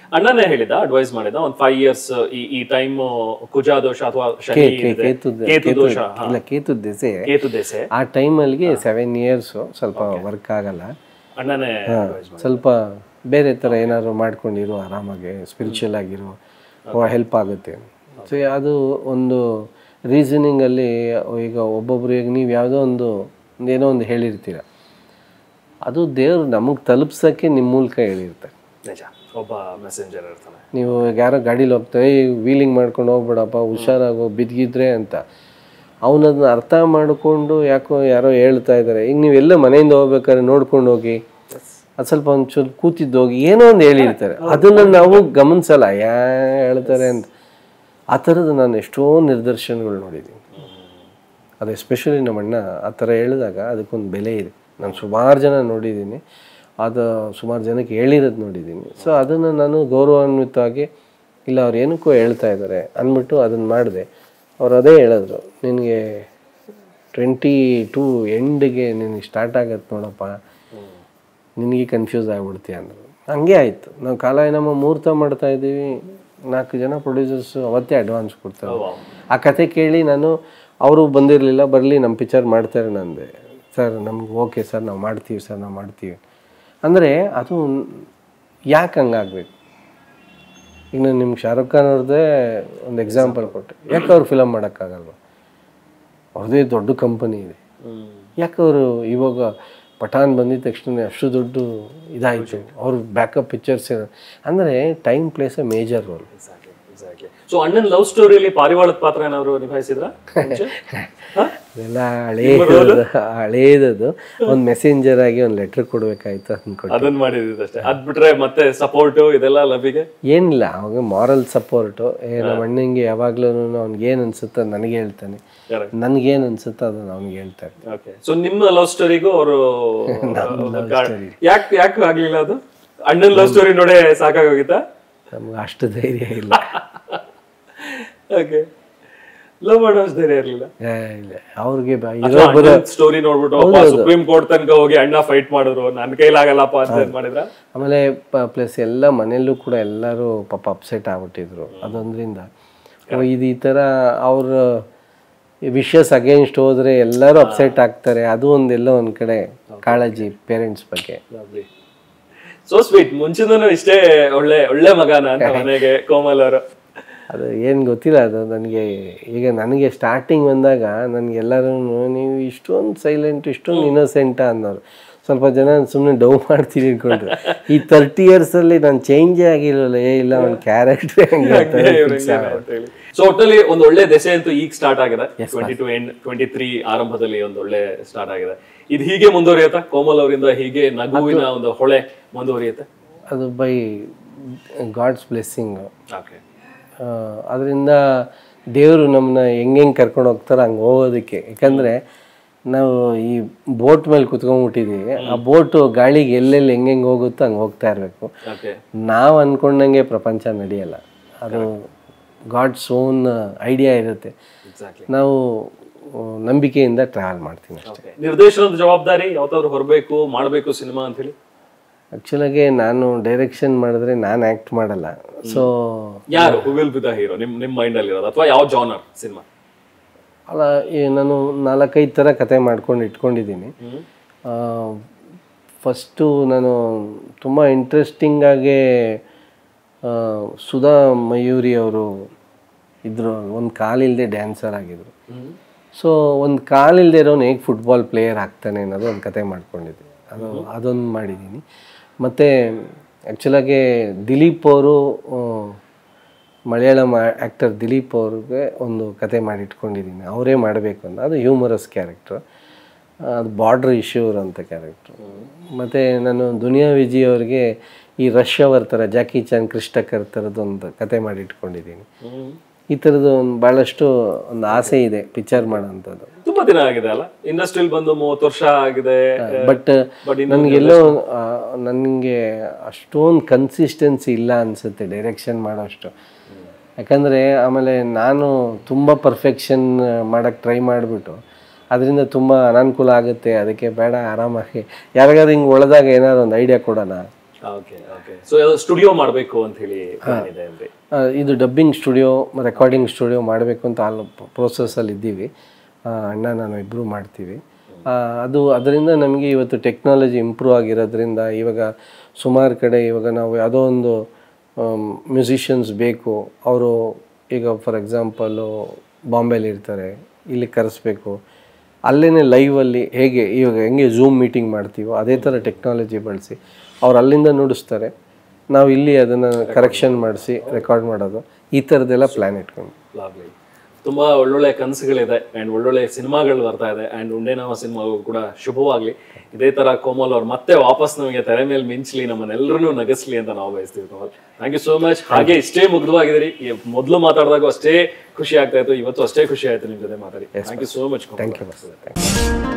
ಅಣ್ಣನೇ ಹೇಳಿದ ಅಡ್ವೈಸ್ ಮಾಡಿದ ಒಂದ್ ಫೈವ್ ಇಯರ್ಸ್ ಈ ಈ ಟೈಮ್ ಕುಜ ದೋಷ ಅಥವಾ ಶನಿ ಇದೆ. ಕೇತು ಕೇತು ದೋಷ ಹಾ. ಇಲ್ಲ ಕೇತು ದೆಸೆ ಕೇತು ದೆಸೆ ಆ ಟೈಮಲ್ಲಿಗೆ ಸೆವೆನ್ ಇಯರ್ಸು ಸ್ವಲ್ಪ ವರ್ಕ್ ಆಗಲ್ಲ ಅಣ್ಣನೇ ಸ್ವಲ್ಪ ಬೇರೆ ಥರ ಏನಾದ್ರು ಮಾಡ್ಕೊಂಡಿರು ಆರಾಮಾಗಿ ಸ್ಪಿರಿಚುವಲ್ ಆಗಿರು ಹೆಲ್ಪ್ ಆಗುತ್ತೆ ಸೊ ಅದು ಒಂದು ರೀಸನಿಂಗಲ್ಲಿ ಈಗ ಒಬ್ಬೊಬ್ರು ಈಗ ನೀವು ಯಾವುದೋ ಒಂದು ಏನೋ ಒಂದು ಹೇಳಿರ್ತೀರ ಅದು ದೇವ್ರು ನಮಗೆ ತಲುಪ್ಸೋಕ್ಕೆ ನಿಮ್ಮ ಮೂಲಕ ಹೇಳಿರ್ತಾರೆ ನಿಜ ಒಬ್ಬ ಮೆಸೆಂಜರ್ ಇರ್ತಾನೆ ನೀವು ಈಗ ಯಾರೋ ಗಾಡೀಲಿ ಹೋಗ್ತಾರೆ ವೀಲಿಂಗ್ ಮಾಡ್ಕೊಂಡು ಹೋಗ್ಬೇಡಪ್ಪ ಹುಷಾರಾಗೋ ಬಿದ್ದಿದ್ರೆ ಅಂತ ಅವನದನ್ನ ಅರ್ಥ ಮಾಡಿಕೊಂಡು ಯಾಕೋ ಯಾರೋ ಹೇಳ್ತಾ ಇದ್ದಾರೆ ಈಗ ನೀವೆಲ್ಲ ಮನೆಯಿಂದ ಹೋಗ್ಬೇಕಾದ್ರೆ ನೋಡ್ಕೊಂಡು ಹೋಗಿ ಅದು ಸ್ವಲ್ಪ ಒಂಚೂರು ಕೂತಿದ್ದು ಹೋಗಿ ಏನೋ ಒಂದು ಹೇಳಿರ್ತಾರೆ ಅದನ್ನು ನಾವು ಗಮನಿಸಲ್ಲ ಯಾ ಹೇಳ್ತಾರೆ ಅಂತ ಆ ಥರದ್ದು ನಾನು ಎಷ್ಟೋ ನಿದರ್ಶನಗಳು ನೋಡಿದ್ದೀನಿ ಅದು ಎಸ್ಪೆಷಲಿ ನಮ್ಮ ಅಣ್ಣ ಆ ಥರ ಹೇಳಿದಾಗ ಅದಕ್ಕೊಂದು ಬೆಲೆ ಇದೆ ನಾನು ಸುಮಾರು ಜನ ನೋಡಿದ್ದೀನಿ ಅದು ಸುಮಾರು ಜನಕ್ಕೆ ಹೇಳಿರೋದು ನೋಡಿದ್ದೀನಿ ಸೊ ಅದನ್ನು ನಾನು ಗೌರವಾನ್ವಿತವಾಗಿ ಇಲ್ಲ ಅವ್ರು ಏನಕ್ಕೋ ಹೇಳ್ತಾ ಇದ್ದಾರೆ ಅಂದ್ಬಿಟ್ಟು ಅದನ್ನು ಮಾಡಿದೆ ಅವ್ರು ಅದೇ ಹೇಳಿದ್ರು ನಿನಗೆ ಟ್ವೆಂಟಿ ಟೂ ಎಂಡ್ಗೆ ನಿನಗೆ ಸ್ಟಾರ್ಟ್ ಆಗತ್ತೆ ನೋಡಪ್ಪ ನಿನಗೆ ಕನ್ಫ್ಯೂಸ್ ಆಗ್ಬಿಡ್ತೀಯ ಅಂದರು ಹಂಗೆ ಆಯಿತು ನಾವು ಕಾಲಾಯನಮ್ಮ ಮುಹೂರ್ತ ಮಾಡ್ತಾ ಇದ್ದೀವಿ ನಾಲ್ಕು ಜನ ಪ್ರೊಡ್ಯೂಸರ್ಸ್ ಅವತ್ತೇ ಅಡ್ವಾನ್ಸ್ ಕೊಡ್ತಾರೆ ಆ ಕತೆ ಕೇಳಿ ನಾನು ಅವರು ಬಂದಿರಲಿಲ್ಲ ಬರಲಿ ನಮ್ಮ ಪಿಕ್ಚರ್ ಮಾಡ್ತಾರೆ ನಂದೆ ಸರ್ ನಮ್ಗೆ ಓಕೆ ಸರ್ ನಾವು ಮಾಡ್ತೀವಿ ಸರ್ ನಾವು ಮಾಡ್ತೀವಿ ಅಂದರೆ ಅದು ಯಾಕೆ ಹಂಗಾಗಬೇಕು ಈಗ ನಾನು ನಿಮ್ಗೆ ಶಾರುಖ್ ಖಾನ್ ಅವ್ರದ್ದೇ ಒಂದು ಎಕ್ಸಾಂಪಲ್ ಕೊಟ್ಟೆ ಯಾಕೆ ಅವ್ರು ಫಿಲಮ್ ಮಾಡೋಕ್ಕಾಗಲ್ವ ಅವ್ರದ್ದೇ ದೊಡ್ಡ ಕಂಪನಿ ಇದೆ ಯಾಕೆ ಅವರು ಇವಾಗ ಪಠಾನ್ ಬಂದಿದ ತಕ್ಷಣ ಅಷ್ಟು ದೊಡ್ಡ ಇದಾಯಿತು ಅವ್ರ ಬ್ಯಾಕಪ್ ಪಿಕ್ಚರ್ಸ್ ಅಂದರೆ time place a major role so ಅಣ್ಣನ್ ಲವ್ ಸ್ಟೋರಿಯಲ್ಲಿ ಪಾರಿವಾಳದ ಪಾತ್ರ ಏನಾದ್ರು ನಿಭಾಯಿಸಿದ್ರ ಅದೆಲ್ಲ ಹಳೇದು ಹಳೇದದು ಒಂದು ಮೆಸೆಂಜರ್ ಆಗಿ ಒಂದು ಲೆಟ್ರ್ ಕೊಡ್ಬೇಕಾಯ್ತು ಅಂದ್ಕೊಂಡು ಅದನ್ನ ಮಾಡಿದ್ದಷ್ಟೇ ಅದ್ ಬಿಟ್ರೆ ಮತ್ತೆ ಸಪೋರ್ಟ್ ಇದೆಲ್ಲ ಲವಿಗೆ ಏನಿಲ್ಲ ಅವಾಗ ಮಾರಲ್ ಸಪೋರ್ಟು ಏ ನಮ್ಮ ಅಣ್ಣಂಗೆ ಯಾವಾಗ್ಲೂ ಅವ್ನಿಗೆ ಏನು ಅನ್ಸುತ್ತೋ ನನಗೆ ಹೇಳ್ತಾನೆ Correct. ನನಗೇನು ಅನ್ಸುತ್ತೋ ಅದನ್ನು ಅವ್ನಿಗೆ ಹೇಳ್ತಾರೆ ಓಕೆ ಸೊ ನಿಮ್ಮ ಲವ್ ಸ್ಟೋರಿಗೂ ಅವರು ಯಾಕೆ ಯಾಕೆ ಆಗ್ಲಿಲ್ಲ ಅದು ಅಣ್ಣನ್ ಲವ್ ಸ್ಟೋರಿ ನೋಡೇ ಸಾಕಾಗೋಗಿತ್ತಾ ನಮ್ಗೆ ಅಷ್ಟು ಧೈರ್ಯ ಇಲ್ಲ ಓಕೆ ಲವ್ ಮಾಡೋ ಅಷ್ಟ್ ಧೈರ್ಯ ಇರ್ಲಿಲ್ಲ ಏ, ಇಲ್ಲ ಅವ್ರಿಗೆ ಬ- ಇರೋ ಸ್ಟೋರಿ ನೋಡ್ಬಿಟ್ಟು ಸುಪ್ರೀಂ ಕೋರ್ಟ್ ತನಕ ಹೋಗಿ ಅಣ್ಣ ಫೈಟ್ ಮಾಡಿದ್ರು ನನ್ ಕೈಲಾಗಲ್ಲಪ್ಪ ಅಂತ ಏನ್ ಮಾಡಿದ್ರ ಆಮೇಲೆ ಪ್ಲಸ್ ಎಲ್ಲ ಮನೆಯಲ್ಲೂ ಕೂಡ ಎಲ್ಲರೂ ಪಾಪ ಅಪ್ಸೆಟ್ ಆಗ್ಬಿಟ್ಟಿದ್ರು ಅದೊಂದ್ರಿಂದ ಓ, ಇದು ಈ ಥರ ಅವ್ರ ವಿಷಸ್ ಅಗೇನ್ಸ್ಟ್ ಹೋದ್ರೆ ಎಲ್ಲರೂ ಅಪ್ಸೆಟ್ ಆಗ್ತಾರೆ ಅದು ಒಂದೆಲ್ಲ ಒಂದ್ ಕಡೆ ಕಾಳಜಿ ಪೇರೆಂಟ್ಸ್ ಬಗ್ಗೆ ಸೊ ಸ್ವೀಟ್ ಮುಂಚಿಂದನೂ ಇಷ್ಟೇ ಒಳ್ಳೆ ಒಳ್ಳೆ ಮಗನ ಅಂತ ಮನೆಗೆ ಕೋಮಲ್ ಅವರು ಅದು ಏನು ಗೊತ್ತಿಲ್ಲ ಅದು ನನಗೆ ಈಗ ನನಗೆ ಸ್ಟಾರ್ಟಿಂಗ್ ಬಂದಾಗ ನನಗೆಲ್ಲರೂ ನೀವು ಇಷ್ಟೊಂದು ಸೈಲೆಂಟ್ ಇಷ್ಟೊಂದು ಇನ್ನೋಸೆಂಟ ಅನ್ನೋರು ಸ್ವಲ್ಪ ಜನ ಸುಮ್ಮನೆ ಡೌ ಮಾಡ್ತೀನಿ ಅನ್ಕೊಂಡ್ರು ಈ ತರ್ಟಿ ಇಯರ್ಸಲ್ಲಿ ನಾನು ಚೇಂಜೇ ಆಗಿಲ್ವಲ್ಲ ಏ ಇಲ್ಲ ಒಂದು ಕ್ಯಾರೆಕ್ಟ್ರೇ ಹಂಗೆ ಸೊ ಒಟ್ಟಲ್ಲಿ ಒಂದು ಒಳ್ಳೆ ದೆಸೆ ಅಂತೂ ಈಗ ಸ್ಟಾರ್ಟ್ ಆಗಿದೆ twenty two and twenty three ಆರಂಭದಲ್ಲಿ ಒಂದು ಒಳ್ಳೆ ಸ್ಟಾರ್ಟ್ ಆಗಿದೆ ಇದು ಹೀಗೆ ಮುಂದುವರಿಯುತ್ತಾ ಕೋಮಲ್ ಅವರಿಂದ ಹೀಗೆ ನಗುವಿನ ಒಂದು ಹೊಳೆ ಮುಂದುವರಿಯುತ್ತೆ ಅದು ಬೈ ಗಾಡ್ಸ್ ಬ್ಲೆಸ್ಸಿಂಗು ಓಕೆ ಅದರಿಂದ ದೇವರು ನಮ್ಮನ್ನ ಹೆಂಗೆ ಹೆಂಗೆ ಕರ್ಕೊಂಡು ಹೋಗ್ತಾರೋ ಹಂಗೆ ಹೋಗೋದಕ್ಕೆ ಯಾಕಂದರೆ ನಾವು ಈ ಬೋಟ್ ಮೇಲೆ ಕುತ್ಕೊಂಡ್ಬಿಟ್ಟಿದ್ದೀವಿ ಆ ಬೋಟು ಗಾಳಿಗೆ ಎಲ್ಲೆಲ್ಲಿ ಹೆಂಗೆ ಹೆಂಗೆ ಹೋಗುತ್ತೋ ಹಂಗೆ ಹೋಗ್ತಾ ಇರಬೇಕು ಓಕೆ ನಾವು ಅಂದ್ಕೊಂಡಂಗೆ ಪ್ರಪಂಚ ನಡೆಯಲ್ಲ ಅದು ಗಾಡ್ಸ್ ಓನ್ ಐಡಿಯಾ ಇರುತ್ತೆ ಎಕ್ಸಾಕ್ಟ್ಲಿ ನಾವು ಆ, ನಂಬಿಕೆಯಿಂದ ಟ್ರಾವೆಲ್ ಮಾಡ್ತೀನಿ ಅಷ್ಟೇ ನಿರ್ದೇಶನದ ಜವಾಬ್ದಾರಿ ಯಾವತ್ತಾದ್ರೂ ಹೊರಬೇಕು ಮಾಡಬೇಕು ಸಿನಿಮಾ ಅಂತ ಹೇಳಿ ಆ್ಯಕ್ಚುಲಾಗಿ ನಾನು ಡೈರೆಕ್ಷನ್ ಮಾಡಿದ್ರೆ ನಾನು ಆ್ಯಕ್ಟ್ ಮಾಡಲ್ಲ ಸೊ ಯಾರು who will be the hero ನಿಮ್ ನಿಮ್ ಮೈಂಡ್ ಅಲ್ಲಿ ಇರೋದು ಅಥವಾ ಯಾವ ಜಾನರ್ ಸಿನಿಮಾ ಅಲ್ಲ ಈ ನಾನು ನಾಲ್ಕೈದು ಥರ ಕತೆ ಮಾಡ್ಕೊಂಡು ಇಟ್ಕೊಂಡಿದ್ದೀನಿ ಫಸ್ಟು ನಾನು ತುಂಬ ಇಂಟ್ರೆಸ್ಟಿಂಗಾಗೆ ಸುಧಾ ಮಯೂರಿ ಅವರು ಇದ್ದರು ಒಂದು ಕಾಲಿಲ್ಲದೆ ಡ್ಯಾನ್ಸರ್ ಆಗಿದ್ರು ಸೊ ಒಂದು ಕಾಲಿಲ್ಲದೆ ಇರೋನು ಹೇಗೆ ಫುಟ್ಬಾಲ್ ಪ್ಲೇಯರ್ ಆಗ್ತಾನೆ ಅನ್ನೋದು ಒಂದು ಕತೆ ಮಾಡ್ಕೊಂಡಿದ್ದೆ ಅದು ಅದೊಂದು ಮಾಡಿದ್ದೀನಿ ಮತ್ತು ಆ್ಯಕ್ಚುಲಾಗಿ ದಿಲೀಪ್ ಅವರು ಮಲಯಾಳಂ ಆ್ಯಕ್ಟರ್ ದಿಲೀಪ್ ಅವ್ರಿಗೆ ಒಂದು ಕತೆ ಮಾಡಿ ಇಟ್ಕೊಂಡಿದ್ದೀನಿ ಅವರೇ ಮಾಡಬೇಕು ಅಂತ ಅದು ಹ್ಯೂಮರಸ್ ಕ್ಯಾರೆಕ್ಟ್ರು ಅದು ಬಾರ್ಡ್ರ್ ಇಶ್ಯೂರ್ ಅಂತ ಕ್ಯಾರೆಕ್ಟ್ರು ಮತ್ತು ನಾನು ದುನಿಯಾ ವಿಜಯ್ ಅವ್ರಿಗೆ ಈ ರಶ್ ಅವರ್ ಥರ ಜಾಕಿ ಚಾನ್ ಕೃಷ್ಣಕರ್ ಥರದ್ದೊಂದು ಕತೆ ಮಾಡಿ ಇಟ್ಕೊಂಡಿದ್ದೀನಿ ಈ ಥರದ್ದು ಒಂದು ಭಾಳಷ್ಟು ಒಂದು ಆಸೆ ಇದೆ ಪಿಕ್ಚರ್ ಮಾಡೋಂಥದ್ದು ತುಂಬಾ ದಿನ ಆಗಿದೆ ಅಲ್ಲ ಇಂಡಸ್ಟ್ರಿಯಲ್ಲಿ ಬಂದು ಮೂವತ್ತು ವರ್ಷ ಆಗಿದೆ ಬಟ್ But ಇನ್ನು ನನಗೆಲ್ಲೋ ನನಗೆ ಅಷ್ಟೊಂದು ಕನ್ಸಿಸ್ಟೆನ್ಸಿ ಇಲ್ಲ ಅನಿಸುತ್ತೆ ಡೈರೆಕ್ಷನ್ ಮಾಡೋಷ್ಟು ಯಾಕಂದರೆ ಆಮೇಲೆ ನಾನು ತುಂಬ ಪರ್ಫೆಕ್ಷನ್ ಮಾಡೋಕ್ಕೆ ಟ್ರೈ ಮಾಡಿಬಿಟ್ಟು ಅದರಿಂದ ತುಂಬ ಅನಾನುಕೂಲ ಆಗುತ್ತೆ ಅದಕ್ಕೆ ಬೇಡ ಆರಾಮಾಗಿ ಯಾರಿಗಾದ್ರು ಹಿಂಗೆ ಒಳದಾಗ ಏನಾದ್ರು ಒಂದು ಐಡಿಯಾ ಕೊಡೋಣ ಓಕೆ ಓಕೆ ಸೊ ಸ್ಟುಡಿಯೋ ಮಾಡಬೇಕು ಅಂತ ಹೇಳಿ ಪ್ಲಾನ್ ಇದೆ ಅಂದ್ರೆ ಆ, ಇದು ಡಬ್ಬಿಂಗ್ ಸ್ಟುಡಿಯೋ ರೆಕಾರ್ಡಿಂಗ್ ಸ್ಟುಡಿಯೋ ಮಾಡಬೇಕು ಅಂತ ಆಲ್ ಪ್ರೋಸೆಸ್ಸಲ್ಲಿ ಇದ್ದೀವಿ ಆ, ಅಣ್ಣ ನಾನು ಇಬ್ಬರು ಮಾಡ್ತೀವಿ ಆ, ಅದು ಅದರಿಂದ ನಮಗೆ ಇವತ್ತು ಟೆಕ್ನಾಲಜಿ ಇಂಪ್ರೂವ್ ಆಗಿರೋದ್ರಿಂದ ಇವಾಗ ಸುಮಾರು ಕಡೆ ಇವಾಗ ನಾವು ಯಾವುದೋ ಒಂದು ಮ್ಯೂಸಿಷಿಯನ್ಸ್ ಬೇಕು ಅವರು ಈಗ ಫಾರ್ ಎಕ್ಸಾಂಪಲು ಬಾಂಬೆಲಿ ಇರ್ತಾರೆ ಇಲ್ಲಿ ಕರೆಸ್ಬೇಕು ಅಲ್ಲೇ ಲೈವಲ್ಲಿ ಹೇಗೆ ಇವಾಗ ಹೆಂಗೆ ಝೂಮ್ ಮೀಟಿಂಗ್ ಮಾಡ್ತೀವೋ ಅದೇ ಥರ ಟೆಕ್ನಾಲಜಿ ಬಳಸಿ ಅವ್ರು ಅಲ್ಲಿಂದ ನುಡಿಸ್ತಾರೆ ನಾವು ಇಲ್ಲಿ ಅದನ್ನು ಕರೆಕ್ಷನ್ ಮಾಡಿಸಿ ರೆಕಾರ್ಡ್ ಮಾಡೋದು ಈ ಥರದ್ದೆಲ್ಲ ಪ್ಲ್ಯಾನ್ ಇಟ್ಕೊಂಡು ಲಾವ್ಲಿ ತುಂಬಾ ಒಳ್ಳೊಳ್ಳೆ ಕನಸುಗಳಿದೆ ಅಂಡ್ ಒಳ್ಳೊಳ್ಳೆ ಸಿನಿಮಾಗಳು ಬರ್ತಾ ಇದೆ ಅಂಡ್ ಉಂಡೆನಾಮ ಸಿನಿಮಾಗೂ ಕೂಡ ಶುಭವಾಗ್ಲಿ ಇದೇ ತರ ಕೋಮಲ್ ಅವ್ರು ಮತ್ತೆ ವಾಪಸ್ ನಮಗೆ ತೆರೆ ಮೇಲೆ ಮಿಂಚ್ಲಿ ನಮ್ಮನ್ನೆಲ್ಲರೂ ನಗಸ್ಲಿ ಅಂತ ನಾವು ಬಯಸ್ತೀವಿ Komal thank you so much ಹಾಗೆ ಇಷ್ಟೇ ಮುಗ್ಧವಾಗಿದ್ದೀರಿ ಈ ಮೊದಲು ಮಾತಾಡಿದಾಗ ಅಷ್ಟೇ ಖುಷಿ ಆಗ್ತಾ ಇತ್ತು ಇವತ್ತು ಅಷ್ಟೇ ಖುಷಿ ಆಯ್ತು ನಿಮ್ ಜೊತೆ ಮಾತಾಡಿ thank you so much thank you